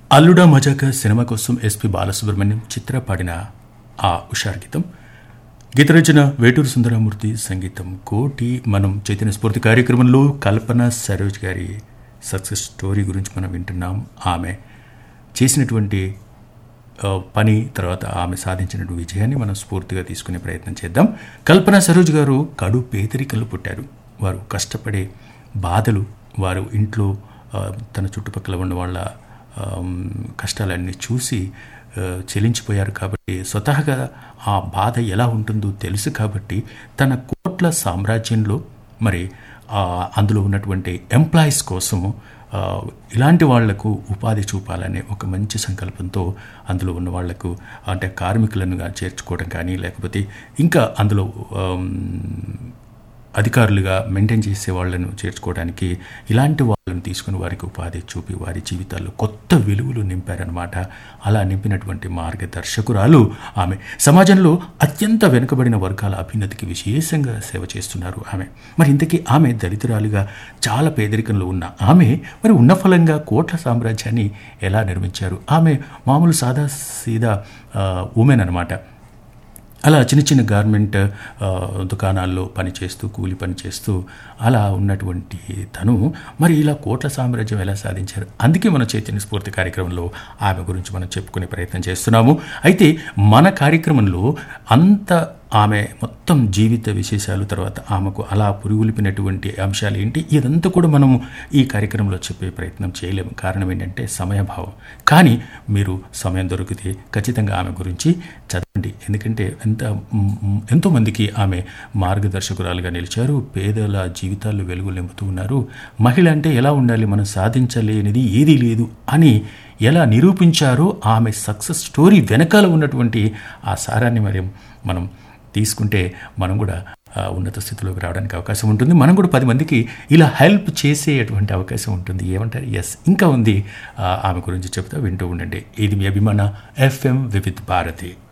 అల్లుడా మజాక సినిమా కోసం ఎస్పి బాలసుబ్రహ్మణ్యం చిత్ర పాడిన ఆ ఉషార్ గీతం గీత రచన వేటూరు సుందరమూర్తి సంగీతం కోటి మనం చైతన్య స్ఫూర్తి కార్యక్రమంలో కల్పన సరోజ్ గారి సక్సెస్ స్టోరీ గురించి మనం వింటున్నాం ఆమె చేసినటువంటి ఆ, పని తర్వాత ఆమె సాధించిన విజయాన్ని మనం స్ఫూర్తిగా తీసుకునే ప్రయత్నం చేద్దాం కల్పన సరోజ్ గారు కడు పేదరికలు పుట్టారు వారు కష్టపడే బాధలు వారు ఇంట్లో ఆ, తన చుట్టుపక్కల ఉన్న వాళ్ళ ఆమ్, కష్టాలన్నీ చూసి ఆ, చెలించిపోయారు కాబట్టి స్వతహాగా ఆ బాధ ఎలా ఉంటుందో తెలుసు కాబట్టి తన కోట్ల సామ్రాజ్యంలో మరి ఆ, అందులో ఉన్నటువంటి ఎంప్లాయీస్ కోసము ఆ, ఇలాంటి వాళ్లకు ఉపాధి చూపాలనే ఒక మంచి సంకల్పంతో అందులో ఉన్న వాళ్లకు అంటే కార్మికులను గా చేర్చుకోవడం కానీ లేకపోతే ఇంకా అందులో ఆమ్, అధికారులుగా మెయింటైన్ చేసే వాళ్ళను చేర్చుకోవడానికి ఇలాంటి వాళ్ళని తీసుకుని వారికి ఉపాధి చూపి వారి జీవితాల్లో కొత్త విలువలు నింపారనమాట అలా నింపినటువంటి మార్గదర్శకురాలు ఆమె సమాజంలో అత్యంత వెనుకబడిన వర్గాల అభ్యున్నతికి విశేషంగా సేవ చేస్తున్నారు ఆమె మరి ఇంతకీ ఆమె దళితురాలిగా చాలా పేదరికంలో ఉన్న ఆమె మరి ఉన్న ఫలంగా కోట్ల సామ్రాజ్యాన్ని ఎలా నిర్మించారు ఆమె మామూలు సాదా సీదా ఉమెన్ అనమాట అలా చిన్న చిన్న గార్మెంట్ ఆ, దుకాణాల్లో పనిచేస్తూ కూలి పని చేస్తూ అలా ఉన్నటువంటి తను మరి ఇలా కోట్ల సామ్రాజ్యం ఎలా సాధించారు అందుకే మన చైతన్య స్ఫూర్తి కార్యక్రమంలో ఆమె గురించి మనం చెప్పుకునే ప్రయత్నం చేస్తున్నాము అయితే మన కార్యక్రమంలో అంత ఆమె మొత్తం జీవిత విశేషాలు తర్వాత ఆమెకు అలా పురుగులిపినటువంటి అంశాలు ఏంటి ఇదంతా కూడా మనము ఈ కార్యక్రమంలో చెప్పే ప్రయత్నం చేయలేము కారణం ఏంటంటే సమయభావం కానీ మీరు సమయం దొరికితే ఖచ్చితంగా ఆమె గురించి చదవండి ఎందుకంటే ఎంత మ్, మ్, ఎంతోమందికి ఆమె మార్గదర్శకురాలుగా నిలిచారు పేదల జీవితాల్లో వెలుగు నింపుతూ ఉన్నారు మహిళ అంటే ఎలా ఉండాలి మనం సాధించలేనిది ఏదీ లేదు అని ఎలా నిరూపించారో ఆమె సక్సెస్ స్టోరీ వెనకాల ఉన్నటువంటి ఆ సారాన్ని మరి మనం తీసుకుంటే మనం కూడా ఆ, ఉన్నత స్థితిలోకి రావడానికి అవకాశం ఉంటుంది మనం కూడా పది మందికి ఇలా హెల్ప్ చేసేటువంటి అవకాశం ఉంటుంది ఏమంటారు ఎస్ ఇంకా ఉంది ఆ, ఆమె గురించి చెప్తా వింటూ ఉండండి ఇది మీ అభిమాన ఎఫ్ఎం వివిధ్ భారతి